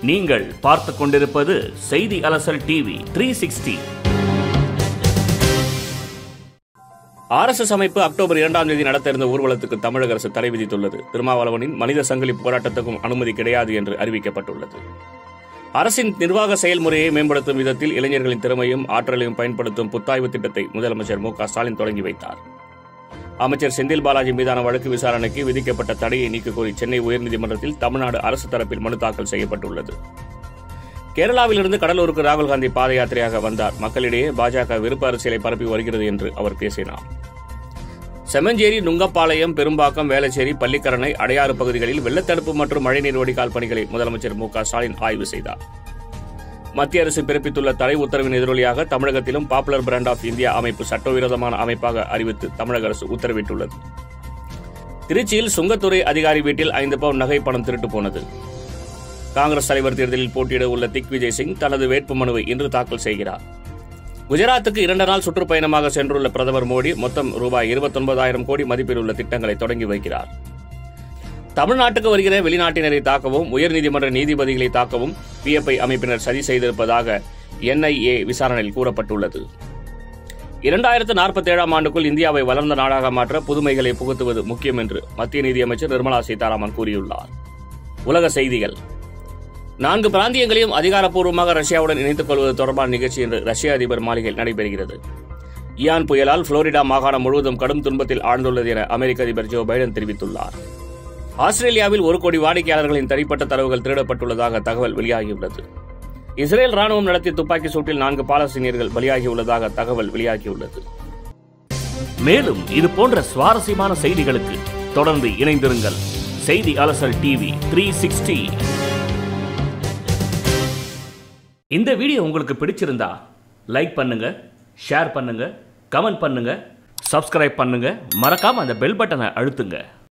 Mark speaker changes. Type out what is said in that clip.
Speaker 1: நீங்கள் பார்த்து கொண்டிருப்பது செய்தி அலசல் டிவி த்ரீ சிக்ஸ்டி ஆர்எஸ்எஸ் அமைப்பு அக்டோபர் இரண்டாம் தேதி நடத்த இருந்த ஊர்வலத்துக்கு தமிழக அரசு தடை விதித்துள்ளது திருமாவளவனின் மனித சங்கிலி போராட்டத்துக்கும் அனுமதி கிடையாது என்று அறிவிக்கப்பட்டுள்ளது அரசின் நிர்வாக செயல்முறையை மேம்படுத்தும் விதத்தில் இளைஞர்களின் திறமையும் ஆற்றலையும் பயன்படுத்தும் புத்தாய்வு திட்டத்தை முதலமைச்சர் மு க ஸ்டாலின் தொடங்கி வைத்தார் அமைச்சர் செந்தில் பாலாஜி மீதான வழக்கு விசாரணைக்கு விதிக்கப்பட்ட தடையை நீக்கக் கோரி சென்னை உயர்நீதிமன்றத்தில் தமிழ்நாடு அரசு தரப்பில் மனு தாக்கல் செய்யப்பட்டுள்ளது கேரளாவிலிருந்து கடலூருக்கு ராகுல் காந்தி பாத யாத்திரையாக வந்தார் மக்களிடையே பாஜக விருப்ப அரசியலை பரப்பி வருகிறது என்று அவர் பேசினார் செம்மஞ்சேரி நுங்கப்பாளையம் பெரும்பாக்கம் வேளச்சேரி பள்ளிக்கரணை அடையாறு பகுதிகளில் வெள்ளத்தடுப்பு மற்றும் மழைநீர் வடிகால் பணிகளை முதலமைச்சர் மு க ஸ்டாலின் ஆய்வு செய்தார் மத்திய அரசு பிறப்பித்துள்ள தடை உத்தரவின் எதிரொலியாக தமிழகத்திலும் பாப்புலர் பிராண்ட் ஆஃப் இந்தியா அமைப்பு சட்டவிரோதமான அமைப்பாக அறிவித்து தமிழக அரசு உத்தரவிட்டுள்ளது திருச்சியில் சுங்கத்துறை அதிகாரி வீட்டில் ஐந்து பவுன் நகை பணம் திருட்டு போனது காங்கிரஸ் தலைவர் தேர்தலில் போட்டியிட உள்ள திக் விஜய் சிங் தனது வேட்புமனுவை இன்று தாக்கல் செய்கிறார் குஜராத்துக்கு இரண்டு நாள் சுற்றுப்பயணமாக சென்றுள்ள பிரதமர் மோடி மொத்தம் ரூபாய் இருபத்தொன்பதாயிரம் கோடி மதிப்பில் உள்ள திட்டங்களை தொடங்கி வைக்கிறார் தமிழ்நாட்டுக்கு வருகிற வெளிநாட்டினரை தாக்கவும் உயர்நீதிமன்ற நீதிபதிகளை தாக்கவும் பிஎஃப்ஐ அமைப்பினர் சதி செய்திருப்பதாக என்ஐஏ விசாரணையில் கூறப்பட்டுள்ளது இரண்டாயிரத்து நாற்பத்தி ஏழாம் ஆண்டுக்குள் இந்தியாவை வளர்ந்த நாடாக மாற்ற புதுமைகளை புகுத்துவது முக்கியம் என்று மத்திய நிதியமைச்சர் நிர்மலா சீதாராமன் கூறியுள்ளார் உலக செய்திகள் நான்கு பிராந்தியங்களையும் அதிகாரப்பூர்வமாக ரஷ்யாவுடன் இணைத்துக் கொள்வது தொடர்பான நிகழ்ச்சி இன்று ரஷ்ய அதிபர் மாளிகையில் நடைபெறுகிறது இயான் புயலால் புளோரிடா மாகாணம் முழுவதும் கடும் துன்பத்தில் ஆழ்ந்துள்ளது என அமெரிக்க அதிபர் ஜோ பைடன் தெரிவித்துள்ளார் ஆஸ்திரேலியாவில் ஒரு கோடி வாடிக்கையாளர்களின் தனிப்பட்ட தரவுகள் திருடப்பட்டுள்ளதாக தகவல் வெளியாகியுள்ளது இஸ்ரேல் ராணுவம் நடத்திய துப்பாக்கி சூட்டில் நான்கு பாலஸ்தீனியர்கள் பலியாகியுள்ளதாக தகவல் வெளியாகியுள்ளது மேலும் இது போன்ற சுவாரஸ்யமான செய்திகளுக்கு தொடர்ந்து இணைந்திருங்கள் செய்தி அலசல் டிவி த்ரீ சிக்ஸ்டி இந்த வீடியோ உங்களுக்கு பிடிச்சிருந்தா லைக் பண்ணுங்க ஷேர் பண்ணுங்க கமெண்ட் பண்ணுங்க சப்ஸ்கிரைப் பண்ணுங்க மறக்காம அந்த பெல் பட்டனை அழுத்துங்க